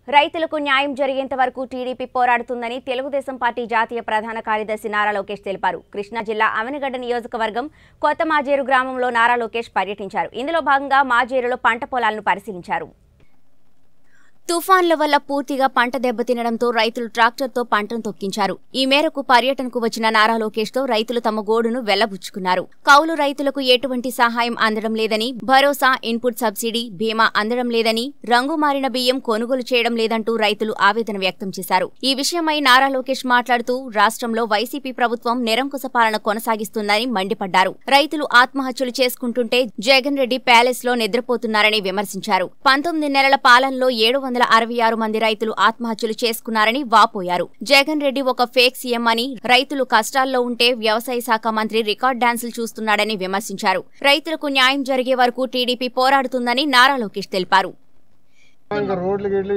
రైతులకు న్యాయం జరిగేంత వరకు టీడీపీ పోరాడుతుందని తెలుగుదేశం పార్టీ జాతీయ ప్రధాన కార్యదర్శి నారా లోకేష్ తెలిపారు కృష్ణా జిల్లా అవనగడ్డ నియోజకవర్గం కొత్త మాజేరు గ్రామంలో నారా లోకేష్ పర్యటించారు ఇందులో భాగంగా మాజేరులో పంట పొలాలను పరిశీలించారు తుఫాన్ల వల్ల పూర్తిగా పంట దెబ్బతినడంతో రైతులు ట్రాక్టర్తో పంటను తొక్కించారు ఈ మేరకు పర్యటనకు వచ్చిన నారా లోకేష్ తో రైతులు తమ గోడును వెళ్లబుచ్చుకున్నారు కౌలు రైతులకు ఎటువంటి సహాయం అందడం లేదని భరోసా ఇన్పుట్ సబ్సిడీ బీమా అందడం లేదని రంగు మారిన బియ్యం కొనుగోలు చేయడం లేదంటూ రైతులు ఆవేదన వ్యక్తం చేశారు ఈ విషయమై నారా లోకేష్ మాట్లాడుతూ రాష్ట్రంలో వైసీపీ ప్రభుత్వం నిరంకుశ పాలన కొనసాగిస్తుందని మండిపడ్డారు రైతులు ఆత్మహత్యలు చేసుకుంటుంటే జగన్ రెడ్డి ప్యాలెస్ లో నిద్రపోతున్నారని విమర్శించారు పంతొమ్మిది నెలల పాలనలో ఏడు వందల అరవై ఆరు మంది రైతులు ఆత్మహత్యలు చేసుకున్నారని వాపోయారు జగన్ రెడ్డి ఒక ఫేక్ సీఎం అని రైతులు కష్టాల్లో ఉంటే వ్యవసాయ శాఖ మంత్రి రికార్డ్ డాన్సులు చూస్తున్నాడని విమర్శించారు రైతులకు న్యాయం జరిగే వరకు టీడీపీ పోరాడుతుందని నారా లోకేష్ తెలిపారు ఇంకా రోడ్లకి వెళ్ళి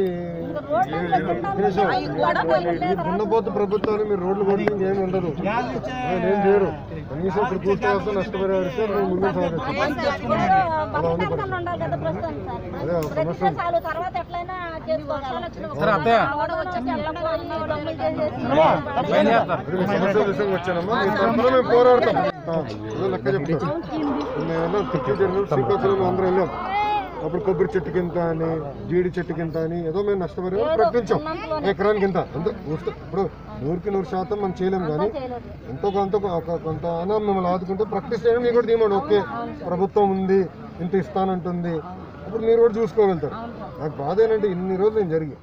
దున్నపోతు ప్రభుత్వాన్ని మీరు రోడ్లు కొట్టి ఇంకేమి ఉండదు ఏం చేయరు కనీసం ఇప్పుడు పూర్తి వస్తే నష్టపరిహారం ఇస్తే మేము ముందు సాగచ్చు అలా ఉంది పరిస్థితి. అదే ఒక సమస్య ఉంది. చాలు తర్వాత ఎట్లయినా చేసుకోవాలి ఆవిడ వచ్చేసి వెళ్ళకపోయి డబ్బులు చేసేసి ఇప్పుడు మీ సమస్యల విషయంగా వచ్చానమ్మా మీ తరఫున మేము పోరాడతాం ఆ, ఏదో లెక్క చెప్తాం మేము వెళ్ళాం తిప్పి జరిగిన శ్రీకాకుళం అందరం వెళ్ళాం అప్పుడు కొబ్బరి చెట్టు కింద అని జీడి చెట్టు కింద అని ఏదో మేము నష్టపరిహారం ప్రకటించాం ఎకరానికి ఇంత అంత వస్తే ఇప్పుడు నూరుకి నూరు శాతం మనం చేయలేం కానీ ఎంతో కొంత ఒక కొంత అయినా మిమ్మల్ని ఆదుకుంటే ప్రాక్టీస్ చేయడం మీకు కూడా తీయమండి ఓకే ప్రభుత్వం ఉంది ఇంత ఇస్తానంటుంది అప్పుడు మీరు కూడా చూసుకోగలుగుతారు నాకు బాధ ఏంటంటే ఇన్ని రోజులు నేను జరిగి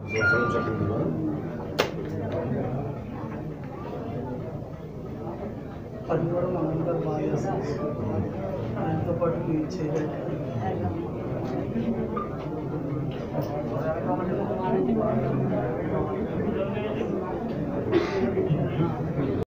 పని కూడా మనందరూ బాగా చేస్తాం ఆయనతో పాటు మీరు చేయాలి